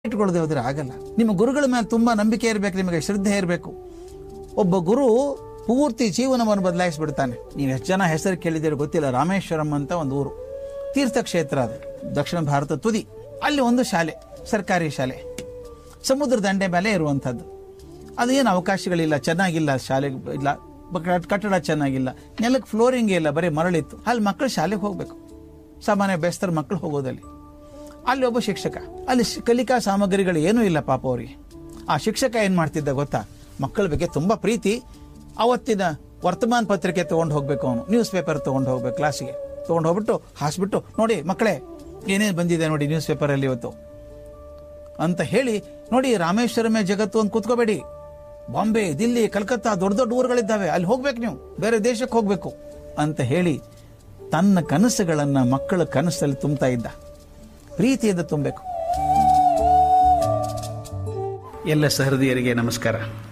ಇಟ್ಕೊಳ್ಳದೆ ಹೋದ್ರೆ ಆಗಲ್ಲ ನಿಮ್ಮ ಗುರುಗಳ ಮೇಲೆ ತುಂಬಾ ನಂಬಿಕೆ ಇರಬೇಕು ನಿಮಗೆ ಶ್ರದ್ಧೆ ಇರಬೇಕು ಒಬ್ಬ ಗುರು ಪೂರ್ತಿ ಜೀವನವನ್ನು ಬದಲಾಯಿಸ್ಬಿಡ್ತಾನೆ ನೀವು ಎಷ್ಟು ಜನ ಹೆಸರು ಕೇಳಿದ್ದೀರೋ ಗೊತ್ತಿಲ್ಲ ರಾಮೇಶ್ವರಂ ಅಂತ ಒಂದು ಊರು ತೀರ್ಥಕ್ಷೇತ್ರ ಅದು ದಕ್ಷಿಣ ಭಾರತ ತುದಿ ಅಲ್ಲಿ ಒಂದು ಶಾಲೆ ಸರ್ಕಾರಿ ಶಾಲೆ ಸಮುದ್ರ ದಂಡೆ ಮೇಲೆ ಇರುವಂಥದ್ದು ಅದು ಏನು ಅವಕಾಶಗಳಿಲ್ಲ ಚೆನ್ನಾಗಿಲ್ಲ ಶಾಲೆ ಇಲ್ಲ ಬ- ಕಟ್ಟಡ ಚೆನ್ನಾಗಿಲ್ಲ ನೆಲಕ್ಕೆ ಫ್ಲೋರಿಂಗ್ ಇಲ್ಲ ಬರೀ ಮರಳಿತ್ತು ಅಲ್ಲಿ ಮಕ್ಕಳು ಶಾಲೆಗೆ ಹೋಗ್ಬೇಕು ಸಾಮಾನ್ಯ ಬೇಸ್ತರ ಮಕ್ಕಳು ಹೋಗೋದಲ್ಲಿ ಅಲ್ಲಿ ಒಬ್ಬ ಶಿಕ್ಷಕ ಅಲ್ಲಿ ಶ್- ಕಲಿಕಾ ಸಾಮಗ್ರಿಗಳು ಏನೂ ಇಲ್ಲ ಪಾಪ ಅವರಿಗೆ ಆ ಶಿಕ್ಷಕ ಏನ್ ಮಾಡ್ತಿದ್ದ ಗೊತ್ತಾ ಮಕ್ಕಳ ಬಗ್ಗೆ ತುಂಬಾ ಪ್ರೀತಿ ಅವತ್ತಿನ ವರ್ತಮಾನ ಪತ್ರಿಕೆ ತಗೊಂಡು ಹೋಗ್ಬೇಕು ಅವನು ನ್ಯೂಸ್ ಪೇಪರ್ ತಗೊಂಡು ಹೋಗ್ಬೇಕು ಕ್ಲಾಸಿಗೆ ತಗೊಂಡು ಹೋಗ್ಬಿಟ್ಟು ಹಾಸ್ಬಿಟ್ಟು ನೋಡಿ ಮಕ್ಕಳೇ ಏನೇನು ಬಂದಿದೆ ನೋಡಿ ನ್ಯೂಸ್ ಪೇಪರಲ್ಲಿ ಇವತ್ತು ಅಂತ ಹೇಳಿ ನೋಡಿ ರಾಮೇಶ್ವರಮೇ ಜಗತ್ತು ಅಂತ ಕೂತ್ಕೋಬೇಡಿ ಬಾಂಬೆ ದಿಲ್ಲಿ ಕಲ್ಕತ್ತಾ ದೊಡ್ಡ ದೊಡ್ಡ ಊರುಗಳಿದ್ದಾವೆ ಅಲ್ಲಿ ಹೋಗ್ಬೇಕು ನೀವು ಬೇರೆ ದೇಶಕ್ಕೆ ಹೋಗ್ಬೇಕು ಅಂತ ಹೇಳಿ ತನ್ನ ಕನಸುಗಳನ್ನ ಮಕ್ಕಳ ಕನಸಲ್ಲಿ ತುಂಬ್ತಾ ಇದ್ದ ಪ್ರೀತಿಯಿಂದ ತುಂಬಬೇಕು ಎಲ್ಲ ಸಹೃದಯರಿಗೆ ನಮಸ್ಕಾರ